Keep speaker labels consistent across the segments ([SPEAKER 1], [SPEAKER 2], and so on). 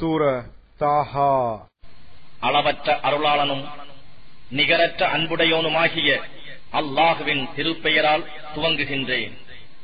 [SPEAKER 1] சூர தாஹா
[SPEAKER 2] அளவற்ற அருளாளனும் நிகரற்ற அன்புடையோனுமாகிய அல்லாஹுவின் திருப்பெயரால் துவங்குகின்றேன்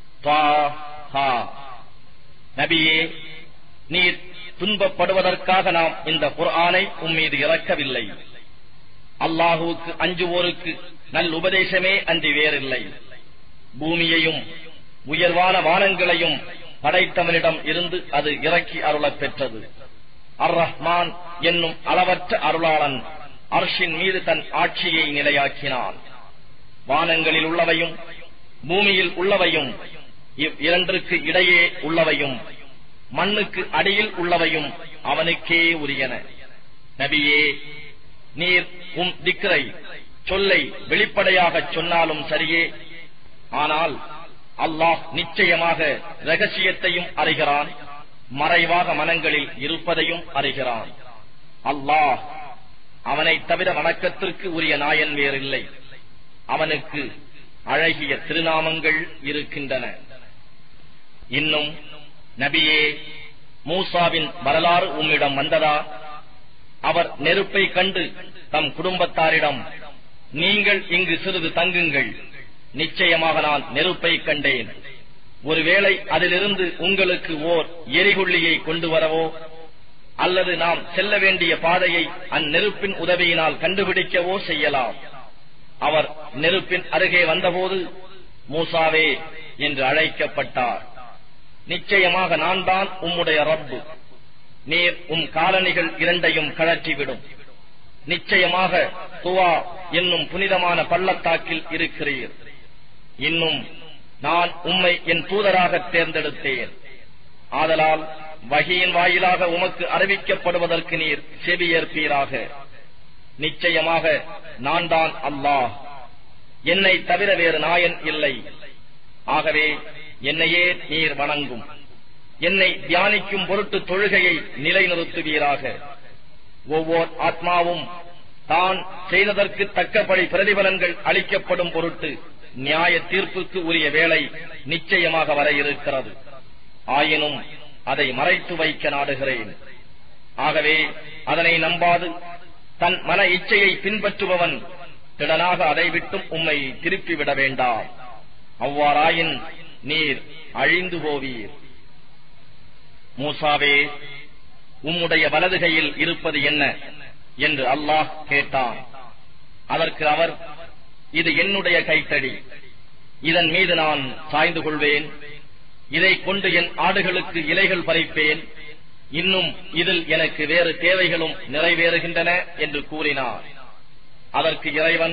[SPEAKER 2] தாஹா. நபியே நீர் துன்பப்படுவதற்காக நாம் இந்த குர்ஆனை உம்மீது இறக்கவில்லை அல்லாஹுவுக்கு அஞ்சுவோருக்கு நல் உபதேசமே அன்றி வேறில்லை பூமியையும் உயர்வான வானங்களையும் படைத்தவனிடம் இருந்து அது இறக்கி அருளப் பெற்றது அர் ரஹ்மான் என்னும் அளவற்ற அருளாளன் அர்ஷின் மீது தன் ஆட்சியை நிலையாக்கினான் வானங்களில் உள்ளவையும் பூமியில் உள்ளவையும் இவ் இரண்டிற்கு இடையே உள்ளவையும் மண்ணுக்கு அடியில் உள்ளவையும் அவனுக்கே உரியன நபியே நீர் உம் திக்ரை சொல்லை வெளிப்படையாகச் சொன்னாலும் சரியே ஆனால் அல்லாஹ் நிச்சயமாக ரகசியத்தையும் அறிகிறான் மறைவாக மனங்களில் இருப்பதையும் அறிகிறான் அல்லாஹ் அவனைத் தவிர வணக்கத்திற்கு உரிய நாயன் வேறில்லை அவனுக்கு அழகிய திருநாமங்கள் இருக்கின்றன இன்னும் நபியே மூசாவின் வரலாறு உம்மிடம் வந்ததா அவர் நெருப்பை கண்டு தம் குடும்பத்தாரிடம் நீங்கள் இங்கு சிறிது தங்குங்கள் நிச்சயமாக நான் நெருப்பை கண்டேன் ஒருவேளை அதிலிருந்து உங்களுக்கு ஓர் எரிகுள்ளியை கொண்டு வரவோ அல்லது நாம் செல்ல வேண்டிய பாதையை அந்நெருப்பின் உதவியினால் கண்டுபிடிக்கவோ செய்யலாம் அவர் நெருப்பின் அருகே வந்தபோது மூசாவே என்று அழைக்கப்பட்டார் நிச்சயமாக நான் தான் உம்முடைய ரப்பு நீர் உம் காலணிகள் இரண்டையும் கழற்றிவிடும் நிச்சயமாக துவா என்னும் புனிதமான பள்ளத்தாக்கில் இருக்கிறீர் இன்னும் நான் உம்மை என் தூதராக தேர்ந்தெடுத்தேன் ஆதலால் வகையின் வாயிலாக உமக்கு அறிவிக்கப்படுவதற்கு நீர் செவியேற்பீராக நிச்சயமாக நான் தான் அல்லாஹ் என்னை தவிர வேறு நாயன் இல்லை ஆகவே என்னையே நீர் வணங்கும் என்னை தியானிக்கும் பொருட்டு தொழுகையை நிலைநிறுத்துவீராக ஒவ்வொரு ஆத்மாவும் தான் செய்ததற்கு தக்கபடி பிரதிபலன்கள் அளிக்கப்படும் பொருட்டு நியாய தீர்ப்புக்கு உரிய வேலை நிச்சயமாக வர இருக்கிறது ஆயினும் அதை மறைத்து வைக்க நாடுகிறேன் ஆகவே அதனை நம்பாது தன் மன இச்சையை பின்பற்றுபவன் திடனாக அதை விட்டும் உம்மை திருப்பிவிட வேண்டாம் அவ்வாறாயின் நீர் அழிந்து போவீர் மூசாவே உம்முடைய வலதுகையில் இருப்பது என்ன என்று அல்லாஹ் கேட்டான் அதற்கு அவர் இது என்னுடைய கைத்தடி இதன் மீது நான் சாய்ந்து கொள்வேன் இதை கொண்டு என் ஆடுகளுக்கு இலைகள் பறிப்பேன் இன்னும் இதில் எனக்கு வேறு தேவைகளும் நிறைவேறுகின்றன என்று கூறினார் அதற்கு இறைவன்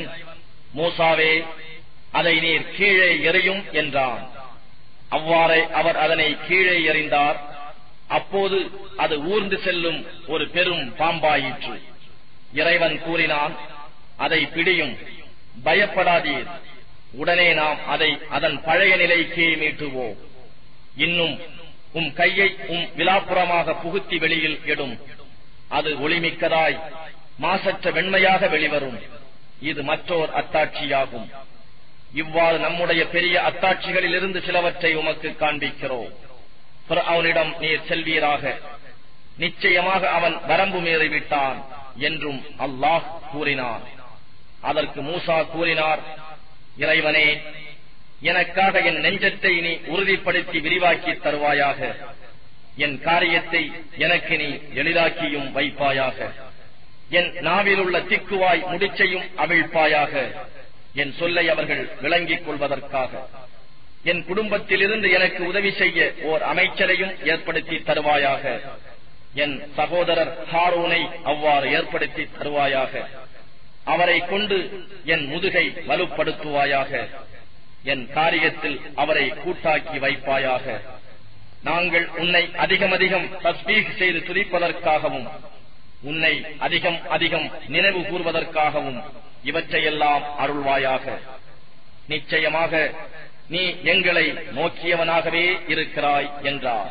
[SPEAKER 2] மூசாவே அதை நீர் கீழே எறியும் என்றான் அவ்வாறே அவர் அதனை கீழே எறிந்தார் அப்போது அது ஊர்ந்து செல்லும் ஒரு பெரும் பாம்பாயிற்று இறைவன் கூறினான் அதை பிடியும் பயப்படாதீர் உடனே நாம் அதை அதன் பழைய நிலைக்கே மீட்டுவோம் இன்னும் உம் கையை உம் விலாப்புறமாக புகுத்தி வெளியில் எடும் அது ஒளிமிக்கதாய் மாசற்ற வெண்மையாக வெளிவரும் இது மற்றோர் அத்தாட்சியாகும் இவ்வாறு நம்முடைய பெரிய அத்தாட்சிகளிலிருந்து சிலவற்றை உமக்கு காண்பிக்கிறோம் அவனிடம் நீர் செல்வீராக நிச்சயமாக அவன் வரம்பு மீறிவிட்டான் என்றும் அல்லாஹ் கூறினான் அதற்கு மூசா கூறினார் இறைவனே எனக்காக என் நெஞ்சத்தை நீ உறுதிப்படுத்தி விரிவாக்கி தருவாயாக என் காரியத்தை எனக்கு நீ எளிதாக்கியும் வைப்பாயாக என் நாவில் உள்ள திக்குவாய் முடிச்சையும் அவிழ்ப்பாயாக என் சொல்லை அவர்கள் விளங்கிக் கொள்வதற்காக என் குடும்பத்திலிருந்து எனக்கு உதவி செய்ய ஓர் அமைச்சரையும் ஏற்படுத்தி தருவாயாக என் சகோதரர் ஹாரூனை அவ்வாறு ஏற்படுத்தி தருவாயாக அவரை கொண்டு என் முதுகை வலுப்படுத்துவாயாக என் காரியத்தில் அவரை கூட்டாக்கி வைப்பாயாக நாங்கள் உன்னை அதிகம் அதிகம் தஸ்பீக் செய்து துதிப்பதற்காகவும் உன்னை அதிகம் அதிகம் நினைவு கூறுவதற்காகவும் இவற்றையெல்லாம் அருள்வாயாக நிச்சயமாக நீ எங்களை நோக்கியவனாகவே இருக்கிறாய் என்றார்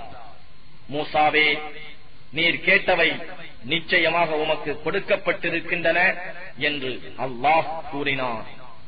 [SPEAKER 2] மூசாவே நீர் கேட்டவை நிச்சயமாக உமக்கு கொடுக்கப்பட்டிருக்கின்றன என்று அல்லாஹ் கூறினான்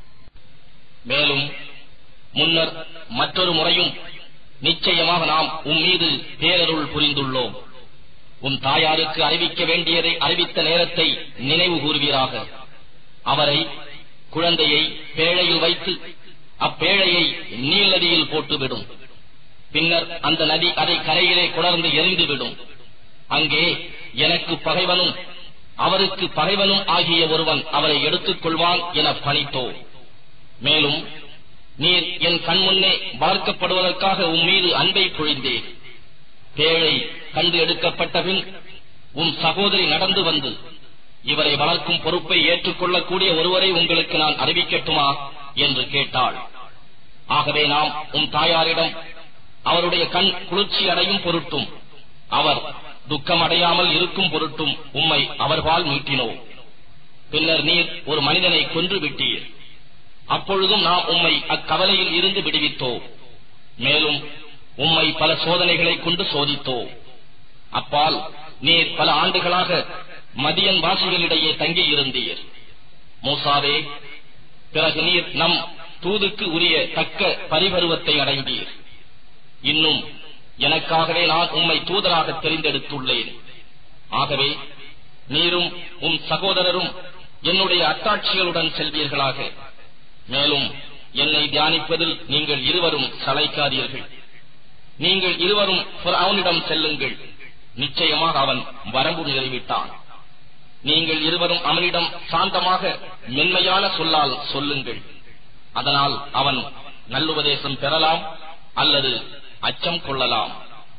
[SPEAKER 2] மேலும் முன்னர் மற்றொரு முறையும் நிச்சயமாக நாம் உம்மீது பேரருள் புரிந்துள்ளோம் உன் தாயாருக்கு அறிவிக்க வேண்டியதை அறிவித்த நேரத்தை நினைவு கூறுவீராக அவரை குழந்தையை பேழையில் வைத்து அப்பேழையை நீல் நதியில் போட்டுவிடும் பின்னர் அந்த நதி அதை கரையிலே குடர்ந்து எரிந்துவிடும் அங்கே எனக்கு பகைவனும் அவருக்கு பகைவனும் ஆகிய ஒருவன் அவரை எடுத்துக் கொள்வான் என பணித்தோ மேலும் நீர் என் கண்முன்னே பார்க்கப்படுவதற்காக உன் மீது அன்பை பொழிந்தேன் பேழை கண்டு எடுக்கப்பட்ட பின் உன் சகோதரி நடந்து வந்து இவரை வளர்க்கும் பொறுப்பை ஏற்றுக்கொள்ளக்கூடிய ஒருவரை உங்களுக்கு நான் அறிவிக்கட்டுமா என்று கேட்டாள் ஆகவே நாம் உன் தாயாரிடம் அவருடைய கண் குளிர்ச்சி அடையும் பொருட்டும் அவர் துக்கம் அடையாமல் இருக்கும் பொருட்டும் உம்மை அவர்பால் மீட்டினோ பின்னர் நீர் ஒரு மனிதனை கொன்று விட்டீர் அப்பொழுதும் நாம் உம்மை அக்கவலையில் இருந்து விடுவித்தோ மேலும் உம்மை பல சோதனைகளை கொண்டு சோதித்தோ அப்பால் நீர் பல ஆண்டுகளாக மதியன் வாசிகளிடையே தங்கியிருந்தீர் மூசாவே பிறகு நீர் நம் தூதுக்கு உரிய தக்க பரிபருவத்தை அடைந்தீர் இன்னும் எனக்காகவே நான் உம்மை தூதராக தெரிந்தெடுத்துள்ளேன் ஆகவே நீரும் உம் சகோதரரும் என்னுடைய அத்தாட்சிகளுடன் செல்வீர்களாக மேலும் என்னை தியானிப்பதில் நீங்கள் இருவரும் சளைக்காதீர்கள் நீங்கள் இருவரும் அவனிடம் செல்லுங்கள் நிச்சயமாக அவன் வரம்பு நிறைவிட்டான் நீங்கள் இருவரும் அவனிடம் சாந்தமாக மென்மையான சொல்லால் சொல்லுங்கள் அதனால் அவன் நல்லுபதேசம் பெறலாம் அல்லது அச்சம் கொள்ளலாம்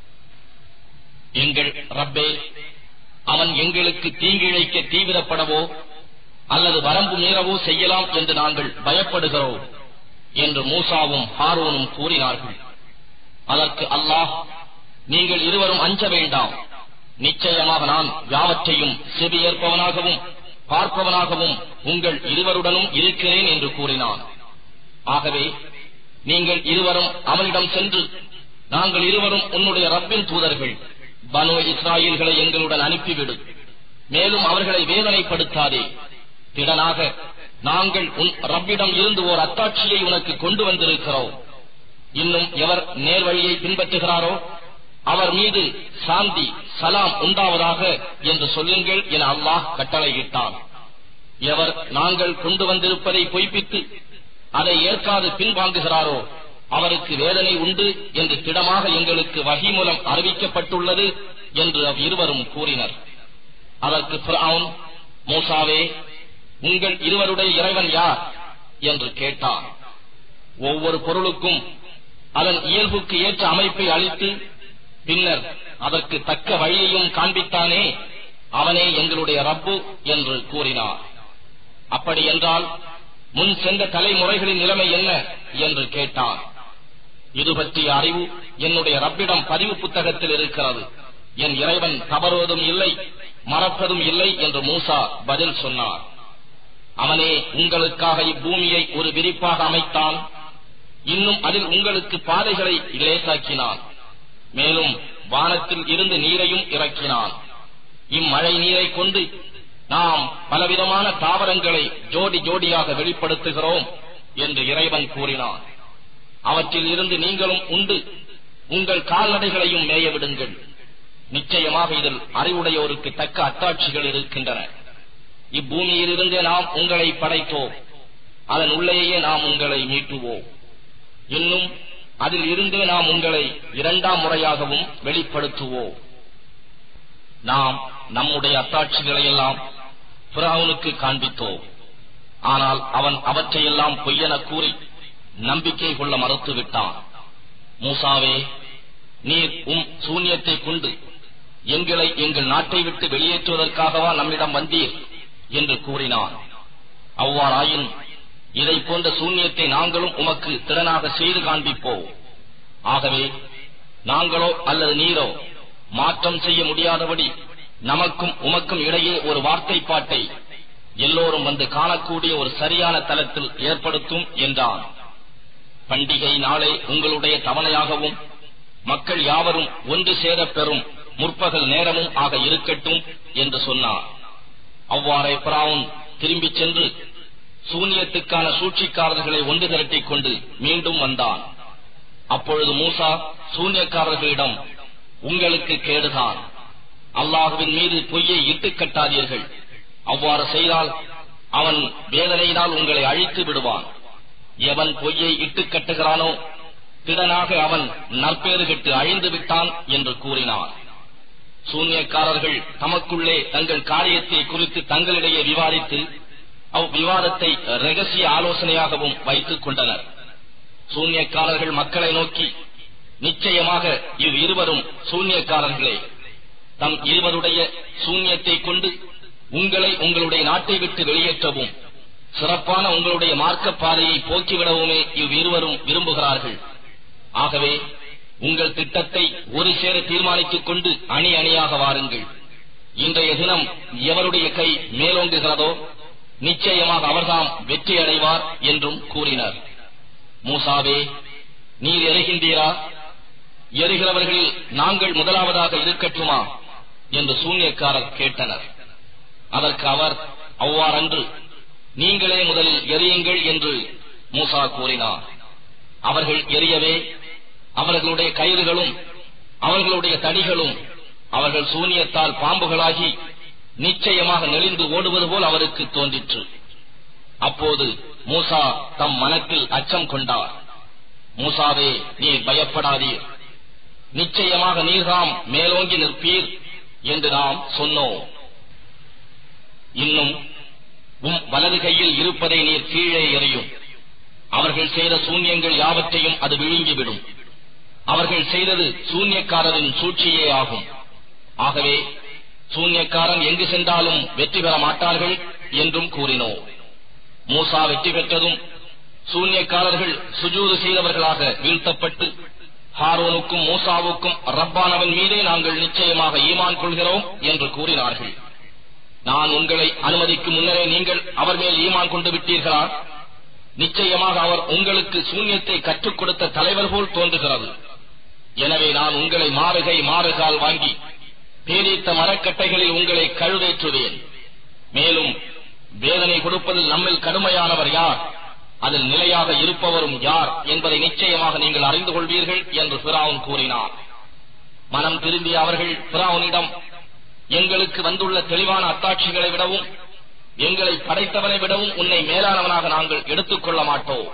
[SPEAKER 2] எங்கள் ரப்பே அவன் எங்களுக்கு தீங்கிழைக்க தீவிரப்படவோ அல்லது வரம்பு மீறவோ செய்யலாம் என்று நாங்கள் பயப்படுகிறோம் என்று மூசாவும் ஹாரோனும் கூறினார்கள் அதற்கு அல்லாஹ் நீங்கள் இருவரும் அஞ்ச வேண்டாம் நிச்சயமாக நான் யாவற்றையும் செவியேற்பவனாகவும் பார்ப்பவனாகவும் உங்கள் இருவருடனும் இருக்கிறேன் என்று கூறினான் ஆகவே நீங்கள் இருவரும் அவனிடம் சென்று நாங்கள் இருவரும் உன்னுடைய ரப்பின் தூதர்கள் பனோ இஸ்ராயல்களை எங்களுடன் அனுப்பிவிடு மேலும் அவர்களை வேதனைப்படுத்தாதே திடனாக நாங்கள் உன் ரப்பிடம் இருந்து ஓர் அத்தாட்சியை உனக்கு கொண்டு வந்திருக்கிறோம் இன்னும் எவர் நேர்வழியை பின்பற்றுகிறாரோ அவர் மீது சாந்தி சலாம் உண்டாவதாக என்று சொல்லுங்கள் என அல்லாஹ் கட்டளையிட்டான் எவர் நாங்கள் கொண்டு வந்திருப்பதை பொய்ப்பித்து அதை ஏற்காது பின்வாங்குகிறாரோ அவருக்கு வேதனை உண்டு என்று திடமாக எங்களுக்கு வகி மூலம் அறிவிக்கப்பட்டுள்ளது என்று அவ்விருவரும் கூறினர் அதற்கு பிரவுன் மூசாவே உங்கள் இருவருடைய இறைவன் யார் என்று கேட்டான் ஒவ்வொரு பொருளுக்கும் அதன் இயல்புக்கு ஏற்ற அமைப்பை அளித்து பின்னர் அதற்கு தக்க வழியையும் காண்பித்தானே அவனே எங்களுடைய ரப்பு என்று கூறினார் அப்படி என்றால் முன் சென்ற தலைமுறைகளின் நிலைமை என்ன என்று கேட்டான் இது பற்றிய அறிவு என்னுடைய ரப்பிடம் பதிவு புத்தகத்தில் இருக்கிறது என் இறைவன் தவறுவதும் இல்லை மறப்பதும் இல்லை என்று மூசா பதில் சொன்னார் அவனே உங்களுக்காக இப்பூமியை ஒரு விரிப்பாக அமைத்தான் இன்னும் அதில் உங்களுக்கு பாதைகளை லேசாக்கினான் மேலும் வானத்தில் இருந்து நீரையும் இறக்கினான் இம்மழை நீரை கொண்டு நாம் பலவிதமான தாவரங்களை ஜோடி ஜோடியாக வெளிப்படுத்துகிறோம் என்று இறைவன் கூறினான் அவற்றில் இருந்து நீங்களும் உண்டு உங்கள் கால்நடைகளையும் மேய விடுங்கள் நிச்சயமாக இதில் அறிவுடையோருக்கு தக்க அத்தாட்சிகள் இருக்கின்றன இப்பூமியிலிருந்தே நாம் உங்களை படைத்தோம் அதன் உள்ளேயே நாம் உங்களை மீட்டுவோம் இன்னும் அதில் இருந்தே நாம் உங்களை இரண்டாம் முறையாகவும் வெளிப்படுத்துவோம் நாம் நம்முடைய அத்தாட்சிகளை எல்லாம் பிராவுனுக்கு காண்பித்தோம் ஆனால் அவன் அவற்றையெல்லாம் பொய்யென கூறி நம்பிக்கை கொள்ள மறுத்து விட்டான் மூசாவே நீர் உம் சூன்யத்தை கொண்டு எங்களை எங்கள் நாட்டை விட்டு வெளியேற்றுவதற்காகவா நம்மிடம் வந்தீர் என்று கூறினான் அவ்வாறாயின் இதை போன்ற சூன்யத்தை நாங்களும் உமக்கு திறனாக செய்து காண்பிப்போம் ஆகவே நாங்களோ அல்லது நீரோ மாற்றம் செய்ய முடியாதபடி நமக்கும் உமக்கும் இடையே ஒரு வார்த்தை பாட்டை எல்லோரும் வந்து காணக்கூடிய ஒரு சரியான தலத்தில் ஏற்படுத்தும் என்றான் பண்டிகை நாளை உங்களுடைய தவணையாகவும் மக்கள் யாவரும் ஒன்று சேரப் பெறும் முற்பகல் நேரமும் ஆக இருக்கட்டும் என்று சொன்னார் அவ்வாறே பிராவுன் திரும்பிச் சென்று சூனியத்துக்கான சூழ்ச்சிக்காரர்களை ஒன்று திரட்டிக் கொண்டு மீண்டும் வந்தான் அப்பொழுது மூசா சூன்யக்காரர்களிடம் உங்களுக்கு கேடுதான் அல்லாஹுவின் மீது பொய்யை இட்டுக் கட்டாதீர்கள் அவ்வாறு செய்தால் அவன் வேதனையினால் உங்களை அழித்து விடுவான் எவன் பொய்யை இட்டுக் கட்டுகிறானோ திடனாக அவன் நற்பேறு கெட்டு அழிந்து விட்டான் என்று கூறினான் சூன்யக்காரர்கள் தமக்குள்ளே தங்கள் காரியத்தை குறித்து தங்களிடையே விவாதித்து அவ்விவாதத்தை ரகசிய ஆலோசனையாகவும் வைத்துக் கொண்டனர் சூன்யக்காரர்கள் மக்களை நோக்கி நிச்சயமாக இவ் இருவரும் சூன்யக்காரர்களே தம் இருவருடைய சூன்யத்தை கொண்டு உங்களை உங்களுடைய நாட்டை விட்டு வெளியேற்றவும் சிறப்பான உங்களுடைய மார்க்க பாதையை போக்கிவிடவுமே இவ் இருவரும் விரும்புகிறார்கள் ஆகவே உங்கள் திட்டத்தை ஒரு சேர தீர்மானித்துக் கொண்டு அணி அணியாக வாருங்கள் இன்றைய தினம் எவருடைய கை மேலோங்குகிறதோ நிச்சயமாக அவர்தாம் வெற்றி அடைவார் என்றும் கூறினர் மூசாவே நீர் எறிகின்றீரா எறிகிறவர்களில் நாங்கள் முதலாவதாக இருக்கட்டுமா என்று சூன்யக்காரர் கேட்டனர் அதற்கு அவர் அவ்வாறன்று நீங்களே முதலில் எரியுங்கள் என்று மூசா கூறினார் அவர்கள் எரியவே அவர்களுடைய கயிறுகளும் அவர்களுடைய தடிகளும் அவர்கள் சூனியத்தால் பாம்புகளாகி நிச்சயமாக நெளிந்து ஓடுவது போல் அவருக்கு தோன்றிற்று அப்போது மூசா தம் மனத்தில் அச்சம் கொண்டார் மூசாவே நீர் பயப்படாதீர் நிச்சயமாக நீர்தாம் மேலோங்கி நிற்பீர் என்று நாம் சொன்னோம் இன்னும் உம் வலது கையில் இருப்பதை நீர் கீழே எறியும் அவர்கள் செய்த சூன்யங்கள் யாவற்றையும் அது விழுங்கிவிடும் அவர்கள் செய்தது சூன்யக்காரரின் சூழ்ச்சியே ஆகும் ஆகவே சூன்யக்காரன் எங்கு சென்றாலும் வெற்றி பெற மாட்டார்கள் என்றும் கூறினோம் மூசா வெற்றி பெற்றதும் சூன்யக்காரர்கள் சுஜூது செய்தவர்களாக வீழ்த்தப்பட்டு ஹாரோனுக்கும் மூசாவுக்கும் ரப்பானவன் மீதே நாங்கள் நிச்சயமாக ஈமான் கொள்கிறோம் என்று கூறினார்கள் நான் உங்களை அனுமதிக்கும் முன்னரே நீங்கள் அவர் மேல் ஈமான் கொண்டு விட்டீர்களா நிச்சயமாக அவர் உங்களுக்கு சூன்யத்தை கற்றுக் கொடுத்த தலைவர் போல் தோன்றுகிறது எனவே நான் உங்களை மாறுகை மாறுகால் வாங்கி பேரித்த மரக்கட்டைகளில் உங்களை கழுவேற்றுவேன் மேலும் வேதனை கொடுப்பதில் நம்மில் கடுமையானவர் யார் அதில் நிலையாக இருப்பவரும் யார் என்பதை நிச்சயமாக நீங்கள் அறிந்து கொள்வீர்கள் என்று பிராவுன் கூறினார் மனம் திரும்பிய அவர்கள் பிராவுனிடம் எங்களுக்கு வந்துள்ள தெளிவான அத்தாட்சிகளை விடவும் எங்களை படைத்தவனை விடவும் உன்னை மேலானவனாக நாங்கள் எடுத்துக் கொள்ள மாட்டோம்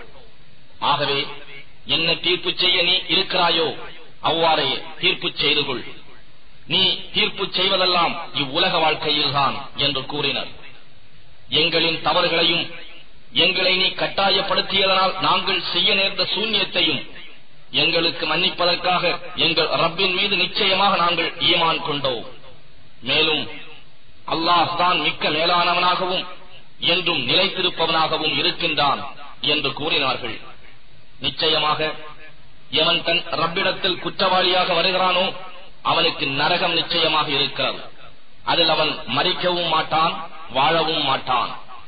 [SPEAKER 2] ஆகவே என்ன தீர்ப்பு செய்ய நீ இருக்கிறாயோ அவ்வாறே தீர்ப்பு செய்து கொள் நீ தீர்ப்பு செய்வதெல்லாம் இவ்வுலக வாழ்க்கையில்தான் என்று கூறினர் எங்களின் தவறுகளையும் எங்களை நீ கட்டாயப்படுத்தியதனால் நாங்கள் செய்ய நேர்ந்த சூன்யத்தையும் எங்களுக்கு மன்னிப்பதற்காக எங்கள் ரப்பின் மீது நிச்சயமாக நாங்கள் ஈமான் கொண்டோம் மேலும் அல்லாஹ் தான் மிக்க மேலானவனாகவும் என்றும் நிலைத்திருப்பவனாகவும் இருக்கின்றான் என்று கூறினார்கள் நிச்சயமாக எவன் தன் ரப்பிடத்தில் குற்றவாளியாக வருகிறானோ அவனுக்கு நரகம் நிச்சயமாக இருக்கிறது அதில் அவன் மறிக்கவும் மாட்டான் வாழவும் மாட்டான்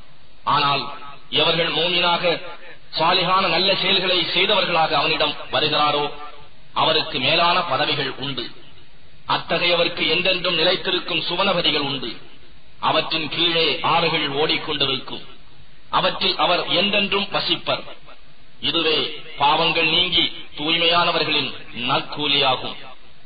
[SPEAKER 2] ஆனால் எவர்கள் மூமினாக சாலிகான நல்ல செயல்களை செய்தவர்களாக அவனிடம் வருகிறாரோ அவருக்கு மேலான பதவிகள் உண்டு அத்தகையவருக்கு என்றென்றும் நிலைத்திருக்கும் சுவனபதிகள் உண்டு அவற்றின் கீழே ஆறுகள் ஓடிக்கொண்டிருக்கும் அவற்றில் அவர் என்றென்றும் வசிப்பர் இதுவே பாவங்கள் நீங்கி தூய்மையானவர்களின் நற்கூலியாகும்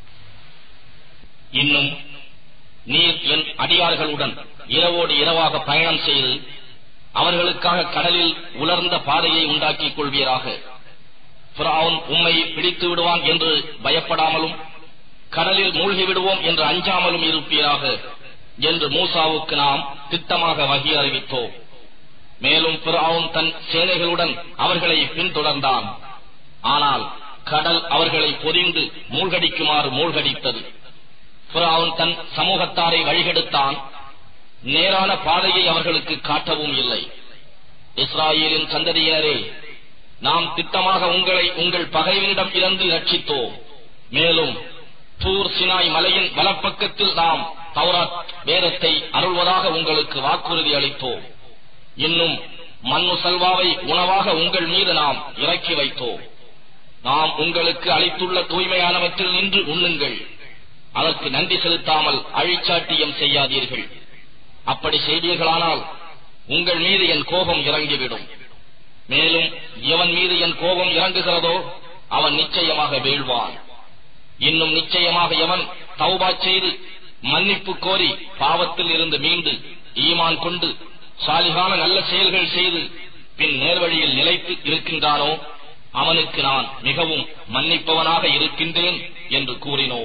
[SPEAKER 2] இன்னும் நீர் என் அடியார்களுடன் இரவோடு இரவாக பயணம் செய்து அவர்களுக்காக கடலில் உலர்ந்த பாதையை உண்டாக்கிக் கொள்வீராக பிராவுன் உம்மை பிடித்து விடுவான் என்று பயப்படாமலும் கடலில் மூழ்கி விடுவோம் என்று அஞ்சாமலும் இருப்பீராக என்று மூசாவுக்கு நாம் திட்டமாக வகி அறிவித்தோம் மேலும் பிறாவும் தன் சேனைகளுடன் அவர்களை பின்தொடர்ந்தான் ஆனால் கடல் அவர்களை பொதிந்து மூழ்கடிக்குமாறு மூழ்கடித்தது பிறாவும் தன் சமூகத்தாரை வழிகெடுத்தான் நேரான பாதையை அவர்களுக்கு காட்டவும் இல்லை இஸ்ராயேலின் சந்ததியினரே நாம் திட்டமாக உங்களை உங்கள் பகைவனிடம் இருந்து ரட்சித்தோம் மேலும் தூர் சினாய் மலையின் வலப்பக்கத்தில் நாம் தௌராத் வேதத்தை அருள்வதாக உங்களுக்கு வாக்குறுதி அளித்தோம் இன்னும் மண்ணு செல்வாவை உணவாக உங்கள் மீது நாம் இறக்கி வைத்தோம் நாம் உங்களுக்கு அளித்துள்ள தூய்மையானவற்றில் நின்று உண்ணுங்கள் அதற்கு நன்றி செலுத்தாமல் அழிச்சாட்டியம் செய்யாதீர்கள் அப்படி செய்வீர்களானால் உங்கள் மீது என் கோபம் இறங்கிவிடும் மேலும் எவன் மீது என் கோபம் இறங்குகிறதோ அவன் நிச்சயமாக வீழ்வான் இன்னும் நிச்சயமாக எவன் தௌபா செய்து மன்னிப்பு கோரி பாவத்தில் இருந்து மீண்டு ஈமான் கொண்டு சாலிகான நல்ல செயல்கள் செய்து பின் நேர்வழியில் நிலைத்து இருக்கின்றானோ அவனுக்கு நான் மிகவும் மன்னிப்பவனாக இருக்கின்றேன் என்று கூறினோ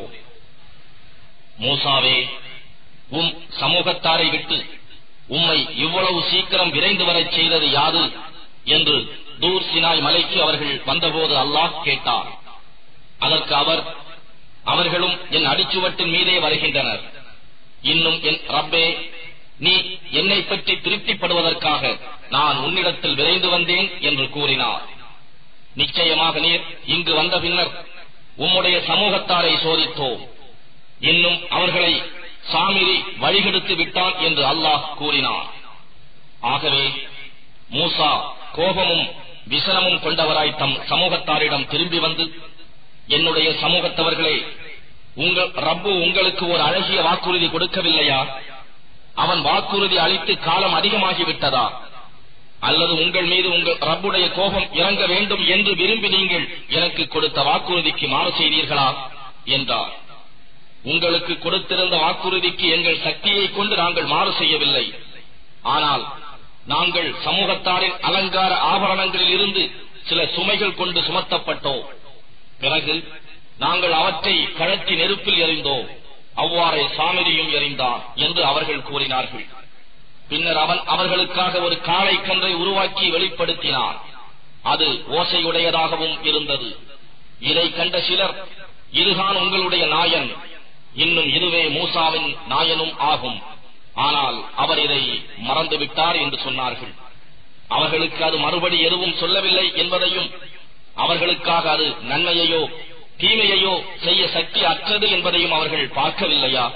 [SPEAKER 2] மூசாவே உம் சமூகத்தாரை விட்டு உம்மை இவ்வளவு சீக்கிரம் விரைந்து வரச் செய்தது யாது என்று தூர் சினாய் மலைக்கு அவர்கள் வந்தபோது அல்லாஹ் கேட்டார் அதற்கு அவர் அவர்களும் என் அடிச்சுவட்டின் மீதே வருகின்றனர் இன்னும் என் ரப்பே நீ என்னை பற்றி திருப்திப்படுவதற்காக நான் உன்னிடத்தில் விரைந்து வந்தேன் என்று கூறினார் நிச்சயமாக நீர் இங்கு வந்த பின்னர் உம்முடைய சமூகத்தாரை சோதித்தோம் இன்னும் அவர்களை சாமிரி வழிகெடுத்து விட்டான் என்று அல்லாஹ் கூறினார் ஆகவே மூசா கோபமும் விசனமும் கொண்டவராய் தம் சமூகத்தாரிடம் திரும்பி வந்து என்னுடைய சமூகத்தவர்களே உங்கள் ரப்பு உங்களுக்கு ஒரு அழகிய வாக்குறுதி கொடுக்கவில்லையா அவன் வாக்குறுதி அளித்து காலம் அதிகமாகிவிட்டதா அல்லது உங்கள் மீது உங்கள் ரப்புடைய கோபம் இறங்க வேண்டும் என்று விரும்பி நீங்கள் எனக்கு கொடுத்த வாக்குறுதிக்கு மாறு செய்தீர்களா என்றார் உங்களுக்கு கொடுத்திருந்த வாக்குறுதிக்கு எங்கள் சக்தியை கொண்டு நாங்கள் மாறு செய்யவில்லை ஆனால் நாங்கள் சமூகத்தாரின் அலங்கார ஆபரணங்களில் இருந்து சில சுமைகள் கொண்டு சுமத்தப்பட்டோம் பிறகு நாங்கள் அவற்றை கழற்றி நெருப்பில் எறிந்தோம் அவ்வாறே சாமிரியும் எறிந்தான் என்று அவர்கள் கூறினார்கள் பின்னர் அவன் அவர்களுக்காக ஒரு காளை கன்றை உருவாக்கி வெளிப்படுத்தினான் அது ஓசையுடையதாகவும் இருந்தது இதை கண்ட சிலர் இதுதான் உங்களுடைய நாயன் இன்னும் இதுவே மூசாவின் நாயனும் ஆகும் ஆனால் அவர் இதை மறந்துவிட்டார் என்று சொன்னார்கள் அவர்களுக்கு அது மறுபடி எதுவும் சொல்லவில்லை என்பதையும் அவர்களுக்காக அது நன்மையையோ தீமையையோ செய்ய சக்தி அற்றது என்பதையும் அவர்கள் பார்க்கவில்லையா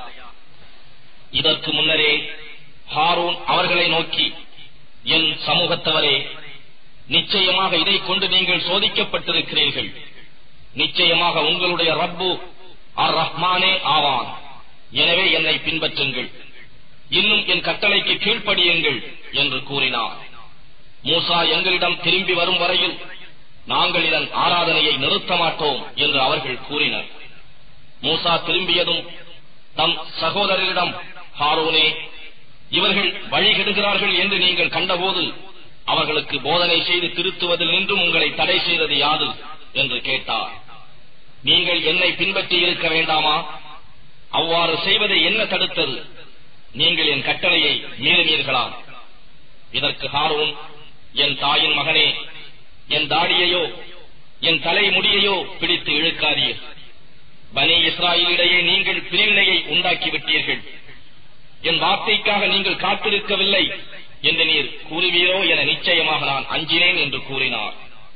[SPEAKER 2] இதற்கு முன்னரே ஹாரூன் அவர்களை நோக்கி என் சமூகத்தவரே நிச்சயமாக இதை கொண்டு நீங்கள் சோதிக்கப்பட்டிருக்கிறீர்கள் நிச்சயமாக உங்களுடைய ரப்பு அர் ரஹ்மானே ஆவான் எனவே என்னை பின்பற்றுங்கள் இன்னும் என் கட்டளைக்கு கீழ்ப்படியுங்கள் என்று கூறினார் மூசா எங்களிடம் திரும்பி வரும் வரையில் நாங்கள் இதன் ஆராதனையை நிறுத்த மாட்டோம் என்று அவர்கள் கூறினர் மூசா திரும்பியதும் தம் சகோதரரிடம் ஹாரோனே இவர்கள் வழிகெடுகிறார்கள் என்று நீங்கள் கண்டபோது அவர்களுக்கு போதனை செய்து திருத்துவதில் நின்றும் உங்களை தடை செய்தது யாது என்று கேட்டார் நீங்கள் என்னை பின்பற்றி இருக்க வேண்டாமா அவ்வாறு செய்வதை என்ன தடுத்தது நீங்கள் என் கட்டளையை மீறினீர்களா இதற்கு ஹாரூன் என் தாயின் மகனே என் தாடியையோ என் தலைமுடியையோ பிடித்து இழுக்காதீர் பனி இஸ்ராயலிடையே நீங்கள் பிரிவினையை உண்டாக்கி விட்டீர்கள் என் வார்த்தைக்காக நீங்கள் காத்திருக்கவில்லை என்று நீர் கூறுவீரோ என நிச்சயமாக நான் அஞ்சினேன் என்று கூறினார்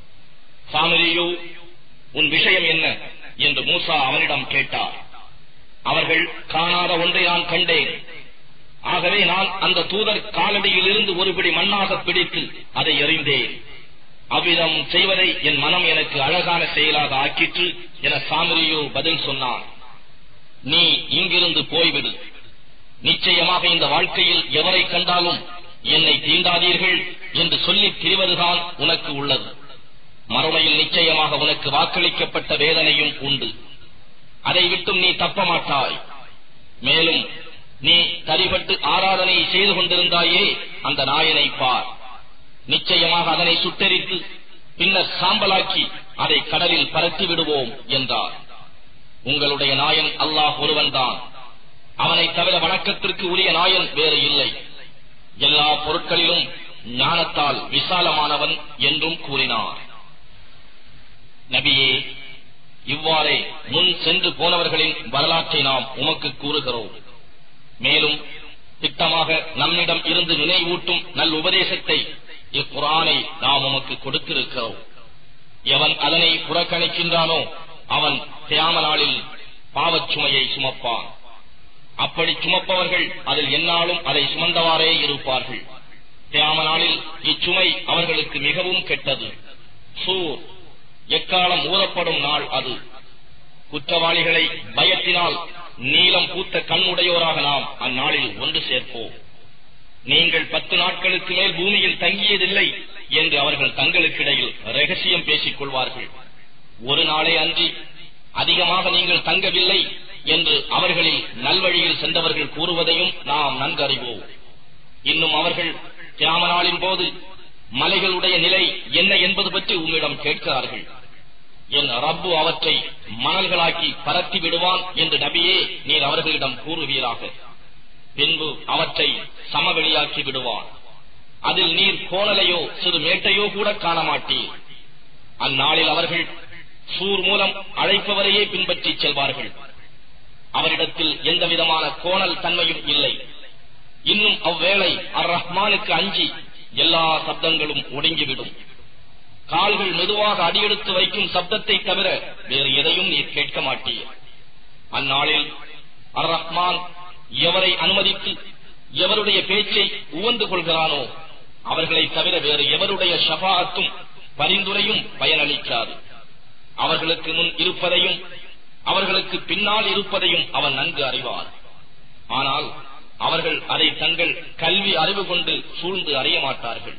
[SPEAKER 2] சாமரியோ உன் விஷயம் என்ன என்று மூசா அவனிடம் கேட்டார் அவர்கள் காணாத ஒன்றை நான் கண்டேன் ஆகவே நான் அந்த தூதர் காலடியில் இருந்து ஒரு பிடி மண்ணாக பிடித்து அதை எறிந்தேன் அவ்விதம் செய்வதை என் மனம் எனக்கு அழகான செயலாக ஆக்கிற்று என சாமரியோ பதில் சொன்னான் நீ இங்கிருந்து போய்விடு நிச்சயமாக இந்த வாழ்க்கையில் எவரை கண்டாலும் என்னை தீண்டாதீர்கள் என்று சொல்லி திரிவதுதான் உனக்கு உள்ளது மறுமையில் நிச்சயமாக உனக்கு வாக்களிக்கப்பட்ட வேதனையும் உண்டு அதை விட்டும் நீ தப்ப மாட்டாய் மேலும் நீ தரிபட்டு ஆராதனை செய்து கொண்டிருந்தாயே அந்த நாயனை பார் நிச்சயமாக அதனை சுட்டெரித்து பின்னர் சாம்பலாக்கி அதை கடலில் பரத்தி விடுவோம் என்றார் உங்களுடைய நாயன் அல்லாஹ் ஒருவன்தான் அவனை தவிர வணக்கத்திற்கு உரிய நாயன் வேறு இல்லை எல்லா பொருட்களிலும் ஞானத்தால் விசாலமானவன் என்றும் கூறினார் நபியே இவ்வாறே முன் சென்று போனவர்களின் வரலாற்றை நாம் உமக்கு கூறுகிறோம் மேலும் திட்டமாக நம்மிடம் இருந்து நினைவூட்டும் நல் உபதேசத்தை இக்குரானை நாம் உமக்கு கொடுத்திருக்கிறோம் எவன் அதனை புறக்கணிக்கின்றானோ அவன் தியாம நாளில் பாவச் சுமையை சுமப்பான் அப்படி சுமப்பவர்கள் அதில் எந்நாளும் அதை சுமந்தவாறே இருப்பார்கள் தியாம நாளில் இச்சுமை அவர்களுக்கு மிகவும் கெட்டது சூர் எக்காலம் ஊறப்படும் நாள் அது குற்றவாளிகளை பயத்தினால் நீலம் பூத்த கண்ணுடையோராக நாம் அந்நாளில் ஒன்று சேர்ப்போம் நீங்கள் பத்து நாட்களுக்கு மேல் பூமியில் தங்கியதில்லை என்று அவர்கள் தங்களுக்கிடையில் ரகசியம் பேசிக் கொள்வார்கள் ஒரு நாளே அன்றி அதிகமாக நீங்கள் தங்கவில்லை என்று அவர்களில் நல்வழியில் சென்றவர்கள் கூறுவதையும் நாம் நன்கறிவோம் இன்னும் அவர்கள் கிராம நாளின் போது மலைகளுடைய நிலை என்ன என்பது பற்றி உம்மிடம் கேட்கிறார்கள் என் ரப்பு அவற்றை மணல்களாக்கி பரத்தி விடுவான் என்று நபியே நீர் அவர்களிடம் கூறுவீராக பின்பு அவற்றை சமவெளியாக்கி விடுவான் அதில் நீர் கோணலையோ சிறு மேட்டையோ கூட காண மாட்டீர் அந்நாளில் அவர்கள் சூர் மூலம் அழைப்பவரையே பின்பற்றிச் செல்வார்கள் அவரிடத்தில் எந்த விதமான கோணல் தன்மையும் இல்லை இன்னும் அவ்வேளை அர் ரஹ்மானுக்கு அஞ்சி எல்லா சப்தங்களும் ஒடுங்கிவிடும் கால்கள் மெதுவாக அடியெடுத்து வைக்கும் சப்தத்தை தவிர வேறு எதையும் நீர் கேட்க மாட்டீர் அந்நாளில் அர் ரஹ்மான் எவரை அனுமதித்து எவருடைய பேச்சை உவந்து கொள்கிறானோ அவர்களை தவிர வேறு எவருடைய ஷபாத்தும் பரிந்துரையும் பயனளிக்காது அவர்களுக்கு முன் இருப்பதையும் அவர்களுக்கு பின்னால் இருப்பதையும் அவன் நன்கு அறிவார் ஆனால் அவர்கள் அதை தங்கள் கல்வி அறிவு கொண்டு சூழ்ந்து அறிய மாட்டார்கள்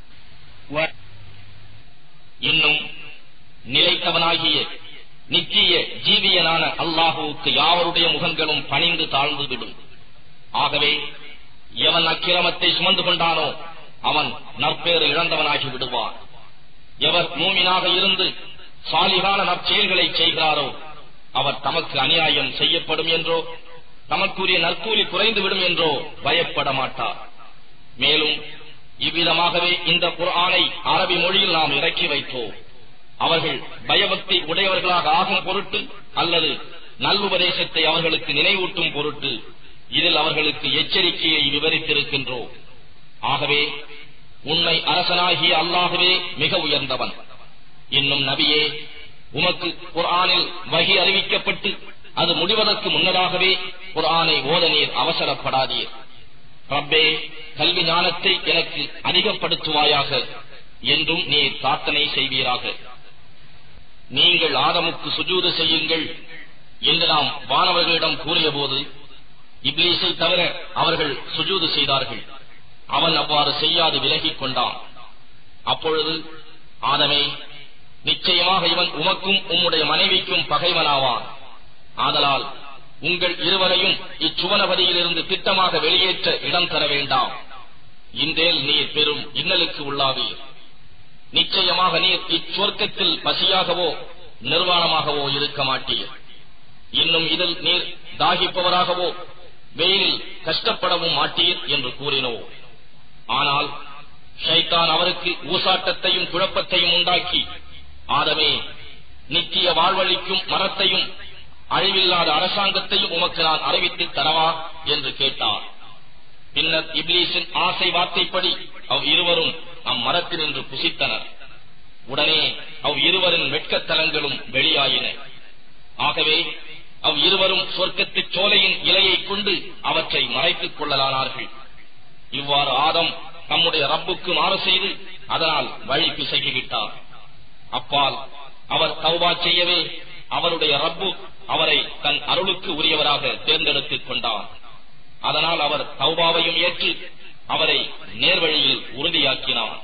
[SPEAKER 2] இன்னும் நிலைத்தவனாகிய நித்திய ஜீவியனான அல்லாஹுவுக்கு யாவருடைய முகங்களும் பணிந்து தாழ்ந்து விடும் ஆகவே எவன் அக்கிரமத்தை சுமந்து கொண்டானோ அவன் நற்பேறு இழந்தவனாகி விடுவான் எவர் மூமினாக இருந்து சாலிகான நற்செயல்களை செய்கிறாரோ அவர் தமக்கு அநியாயம் செய்யப்படும் என்றோ தமக்குரிய நற்கூலி குறைந்துவிடும் என்றோ பயப்பட மாட்டார் மேலும் இவ்விதமாகவே இந்த குர்ஆனை அரபி மொழியில் நாம் இறக்கி வைத்தோம் அவர்கள் பயபக்தி உடையவர்களாக ஆகும் பொருட்டு அல்லது நல்வுபதேசத்தை அவர்களுக்கு நினைவூட்டும் பொருட்டு இதில் அவர்களுக்கு எச்சரிக்கையை விவரித்திருக்கின்றோம் ஆகவே உன்னை அரசனாகிய அல்லாகவே மிக உயர்ந்தவன் இன்னும் நபியே உமக்கு குர்ஆனில் வகி அறிவிக்கப்பட்டு அது முடிவதற்கு முன்னதாகவே குர்ஆனை ஓத நீர் அவசரப்படாதீர் ரப்பே கல்வி ஞானத்தை எனக்கு அதிகப்படுத்துவாயாக என்றும் நீர் பிரார்த்தனை செய்வீராக நீங்கள் ஆதமுக்கு சுஜூது செய்யுங்கள் என்று நாம் வானவர்களிடம் கூறியபோது இப்லீஸை தவிர அவர்கள் சுஜூது செய்தார்கள் அவன் அவ்வாறு செய்யாது விலகிக் கொண்டான் அப்பொழுது ஆதமே நிச்சயமாக இவன் உமக்கும் உம்முடைய மனைவிக்கும் பகைவனாவான் ஆதலால் உங்கள் இருவரையும் இச்சுவனபதியிலிருந்து திட்டமாக வெளியேற்ற இடம் தர வேண்டாம் இன்றேல் நீர் பெரும் இன்னலுக்கு உள்ளாவீர் நிச்சயமாக நீர் இச்சுவர்க்கத்தில் பசியாகவோ நிர்வாணமாகவோ இருக்க மாட்டீர் இன்னும் இதில் நீர் தாகிப்பவராகவோ வெயிலில் கஷ்டப்படவும் மாட்டீர் என்று கூறினோம் ஆனால் ஷைத்தான் அவருக்கு ஊசாட்டத்தையும் குழப்பத்தையும் உண்டாக்கி ஆதமே நித்திய வாழ்வழிக்கும் மரத்தையும் அழிவில்லாத அரசாங்கத்தையும் உமக்கு நான் அறிவித்து தரவா என்று கேட்டார் பின்னர் இப்லீஸின் ஆசை வார்த்தைப்படி அவ் இருவரும் அம்மரத்தினின்று புசித்தனர் உடனே அவ் இருவரின் வெட்கத்தலங்களும் வெளியாயின ஆகவே அவ் இருவரும் சொர்க்கத்து சோலையின் இலையைக் கொண்டு அவற்றை மறைத்துக் கொள்ளலானார்கள் இவ்வாறு ஆதம் தம்முடைய ரப்புக்கு மாறு செய்து அதனால் வழி பிசகிவிட்டார் அப்பால் அவர் தௌபா செய்யவே அவருடைய ரப்பு அவரை தன் அருளுக்கு உரியவராக தேர்ந்தெடுத்துக் கொண்டார் அதனால் அவர் தௌபாவையும் ஏற்று அவரை நேர்வழியில் உறுதியாக்கினார்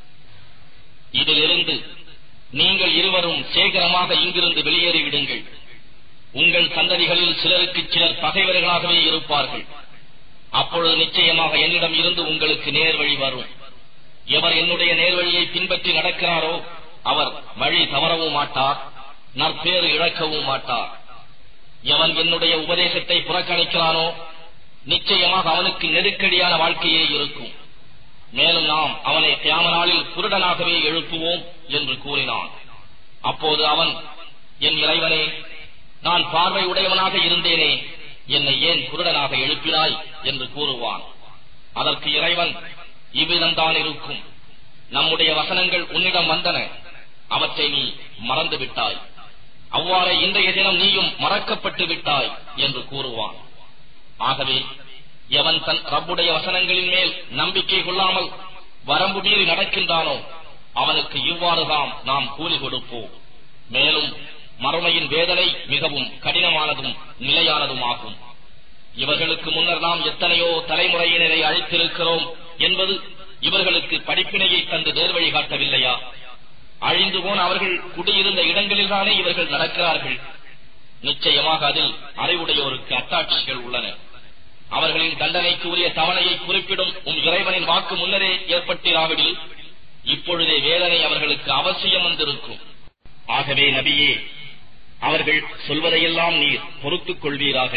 [SPEAKER 2] இதிலிருந்து நீங்கள் இருவரும் சேகரமாக இங்கிருந்து வெளியேறிவிடுங்கள் உங்கள் சந்ததிகளில் சிலருக்கு சிலர் பகைவர்களாகவே இருப்பார்கள் அப்பொழுது நிச்சயமாக என்னிடம் இருந்து உங்களுக்கு நேர்வழி வரும் எவர் என்னுடைய நேர்வழியை பின்பற்றி நடக்கிறாரோ அவர் வழி தவறவும் மாட்டார் நற்பேறு இழக்கவும் மாட்டார் எவன் என்னுடைய உபதேசத்தை புறக்கணிக்கிறானோ நிச்சயமாக அவனுக்கு நெருக்கடியான வாழ்க்கையே இருக்கும் மேலும் நாம் அவனை தியாம நாளில் குருடனாகவே எழுப்புவோம் என்று கூறினான் அப்போது அவன் என் இறைவனே நான் பார்வை உடையவனாக இருந்தேனே என்னை ஏன் குருடனாக எழுப்பினாய் என்று கூறுவான் அதற்கு இறைவன் இவ்விதம்தான் இருக்கும் நம்முடைய வசனங்கள் உன்னிடம் வந்தன அவற்றை நீ மறந்து விட்டாய் அவ்வாறே இன்றைய தினம் நீயும் மறக்கப்பட்டு விட்டாய் என்று கூறுவான் ஆகவே எவன் தன் ரப்புடைய வசனங்களின் மேல் நம்பிக்கை கொள்ளாமல் வரம்பு மீறி நடக்கின்றானோ அவனுக்கு இவ்வாறுதான் நாம் கூலி கொடுப்போம் மேலும் மறுமையின் வேதனை மிகவும் கடினமானதும் நிலையானதுமாகும் இவர்களுக்கு முன்னர் நாம் எத்தனையோ தலைமுறையினரை அழைத்திருக்கிறோம் என்பது இவர்களுக்கு படிப்பினையை தந்து நேர்வழி காட்டவில்லையா அழிந்து போன அவர்கள் குடியிருந்த இடங்களில்தானே இவர்கள் நடக்கிறார்கள் நிச்சயமாக அதில் அறிவுடையோருக்கு அத்தாட்சிகள் உள்ளன அவர்களின் தண்டனைக்கு உரிய தவணையை குறிப்பிடும் உம் இறைவனின் வாக்கு முன்னரே ஏற்பட்டிராவிடில் இப்பொழுதே வேதனை அவர்களுக்கு அவசியம் வந்திருக்கும் ஆகவே நபியே அவர்கள் சொல்வதையெல்லாம் நீர் பொறுத்துக் கொள்வீராக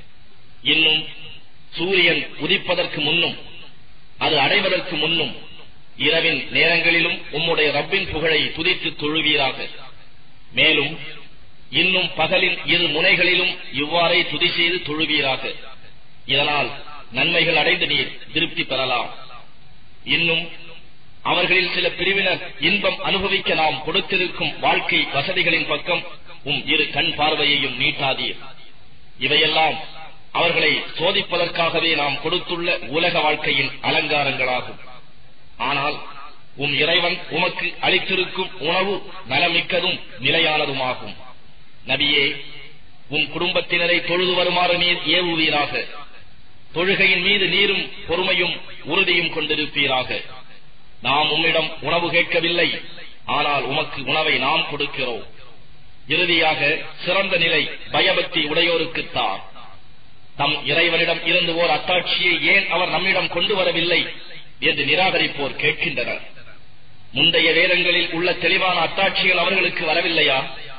[SPEAKER 2] இன்னும் சூரியன் உதிப்பதற்கு முன்னும் அது அடைவதற்கு முன்னும் இரவின் நேரங்களிலும் உம்முடைய ரப்பின் புகழை துதித்து தொழுவீராக மேலும் இன்னும் பகலின் இரு முனைகளிலும் இவ்வாறே துதி செய்து தொழுவீராக இதனால் நன்மைகள் அடைந்து நீர் திருப்தி பெறலாம் இன்னும் அவர்களில் சில பிரிவினர் இன்பம் அனுபவிக்க நாம் கொடுத்திருக்கும் வாழ்க்கை வசதிகளின் பக்கம் உம் இரு கண் பார்வையையும் நீட்டாதீர் இவையெல்லாம் அவர்களை சோதிப்பதற்காகவே நாம் கொடுத்துள்ள உலக வாழ்க்கையின் அலங்காரங்களாகும் ஆனால் உம் இறைவன் உமக்கு அளித்திருக்கும் உணவு நலமிக்கதும் நிலையானதுமாகும் நபியே உம் குடும்பத்தினரை தொழுது வருமாறு நீர் ஏவுவீராக தொழுகையின் மீது நீரும் பொறுமையும் உறுதியும் கொண்டிருப்பீராக நாம் உம்மிடம் உணவு கேட்கவில்லை ஆனால் உமக்கு உணவை நாம் கொடுக்கிறோம் இறுதியாக சிறந்த நிலை பயபக்தி உடையோருக்குத்தான் தம் இறைவனிடம் இருந்து ஓர் அத்தாட்சியை ஏன் அவர் நம்மிடம் கொண்டு வரவில்லை என்று நிராகரிப்போர் கேட்கின்றனர் முந்தைய வேதங்களில் உள்ள தெளிவான அத்தாட்சிகள் அவர்களுக்கு வரவில்லையா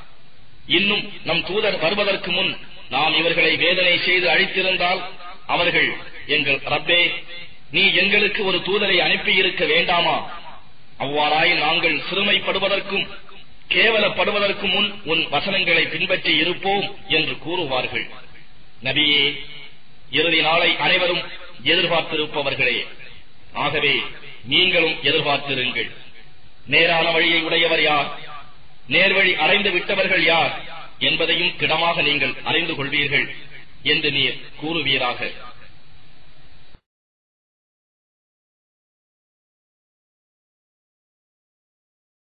[SPEAKER 2] இன்னும் நம் தூதர் வருவதற்கு முன் நாம் இவர்களை வேதனை செய்து அழித்திருந்தால் அவர்கள் எங்கள் ரப்பே நீ எங்களுக்கு ஒரு தூதரை அனுப்பியிருக்க வேண்டாமா அவ்வாறாய் நாங்கள் சிறுமைப்படுவதற்கும் கேவலப்படுவதற்கு முன் உன் வசனங்களை பின்பற்றி இருப்போம் என்று கூறுவார்கள் நபியே இறுதி நாளை அனைவரும் எதிர்பார்த்திருப்பவர்களே ஆகவே நீங்களும் எதிர்பார்த்திருங்கள் நேரான வழியை உடையவர் யார் நேர்வழி அடைந்து விட்டவர்கள் யார் என்பதையும் திடமாக நீங்கள் அறிந்து கொள்வீர்கள் என்று நீர் கூறுவீராக